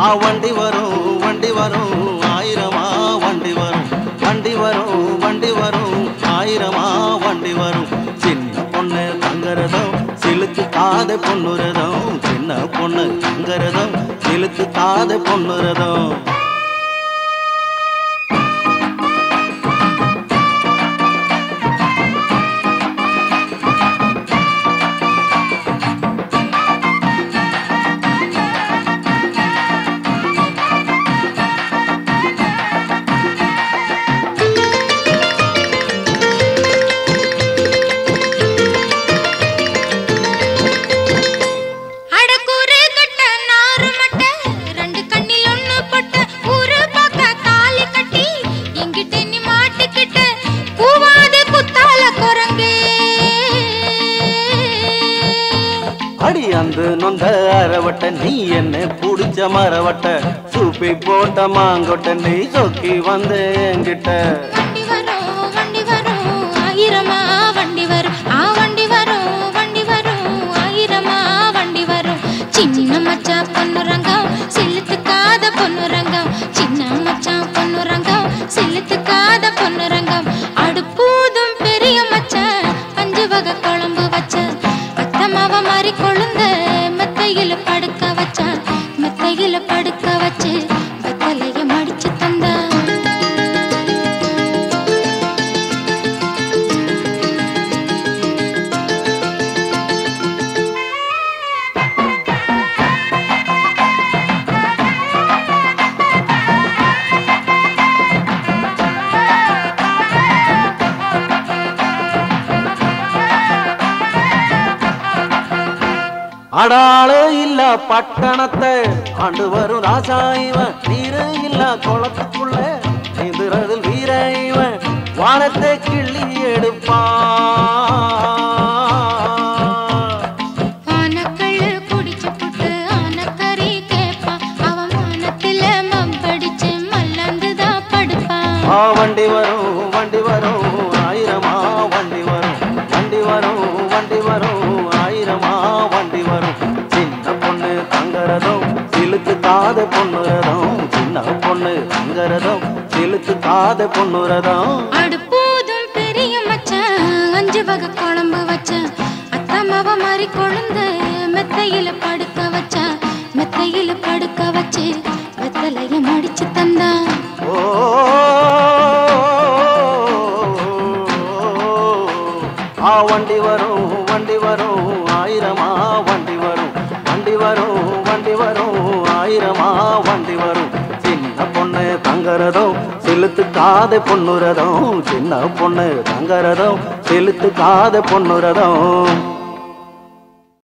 வண்டி வரும் வண்டி வரும் ஆயிரமா வண்டி வரும் வண்டி வரும் வண்டி வரும் ஆயிரமா வண்டி வரும் சின்ன பொண்ணு தங்கரதம் சிலுக்கு காத பொண்ணுரதம் சின்ன பொண்ணு தங்கரதம் சிலுக்கு காத பொண்ணுரதம் அடக்கூறு கட்ட நாறு மட்ட ரெண்டு கண்ணில் ஒண்ணு பட்ட ஊரு பார்க்க தாலி கட்டி எங்கிட்ட நீ மாட்டிக்கிட்ட பூவாது குத்தால குரங்கு அடி அந்த நொந்த அரவட்ட நீ என்ன புடிச்ச மரவட்ட சூப்பி போட்ட மாங்கொட்ட நீ சொக்கி வந்த என்கிட்ட வண்டி வரும் வண்டி வரும் ஆயிரமா வண்டி வரும் ஆ வண்டி வரும் வண்டி வரும் ஆயிரமா வண்டி வரும் சின்ன மச்சான் பொண்ணு ரங்கம் செலுத்துக்காத பொண்ணு ரங்கம் சின்ன மச்சான் பொண்ணு ரங்கம் செலுத்துக்காத பொண்ணு ரங்கம் அடுப்பூதும் பெரிய மச்சான் அஞ்சு வகை குழம்பு வச்ச அத்தமாவ மாதிரி கொழுந்த மெத்தையில படுக்க வச்சா மெத்தையில படுக்க வச்சு வெத்தலைய மடிச்சு தந்தா அடாளே இல்ல பட்டணத்தை ஆண்டு வரும் ராசா இவன் நீரு இல்ல குளத்துக்குள்ள நீந்துறதில் வீர இவன் வானத்தை கிள்ளி எடுப்பான் ஆனக்கள்ளு குடிச்சு புட்டு ஆனக்கறி கேட்பான் அவன் வானத்துல மம்படிச்சு மல்லாந்துதான் படுப்பான் ஆ வண்டி வரும் வண்டி வரும் ஆயிரமா வண்டி வரும் வண்டி வரும் வண்டி வரும் ஆயிரமா வண்டி வரும் சின்ன பொண்ணு தங்கரதம் சிலுக்கு காத பொண்ணுரதம் சின்ன பொண்ணு தங்கரதம் சிலுக்கு காத பொண்ணுரதம் அடுப்பூதும் பெரிய மச்சான் அஞ்சு வகை குழம்பு வச்ச அத்தம்மாவ மாதிரி கொழுந்து மெத்தையில படுக்க வச்சா மெத்தையில படுக்க வச்சு வெத்தலைய மடிச்சு தந்தா ஓ ஆ வண்டி வரும் வண்டி வரும் ஆயிரமா வண்டி வரும் வண்டி வரும் வண்டி வரும் ஆயிரமா வண்டி வரும் சின்ன பொண்ணு தங்கரதம் செலுத்து காத பொண்ணுரதம் சின்ன பொண்ணு தங்கரதம் செலுத்து காத பொண்ணுரதம்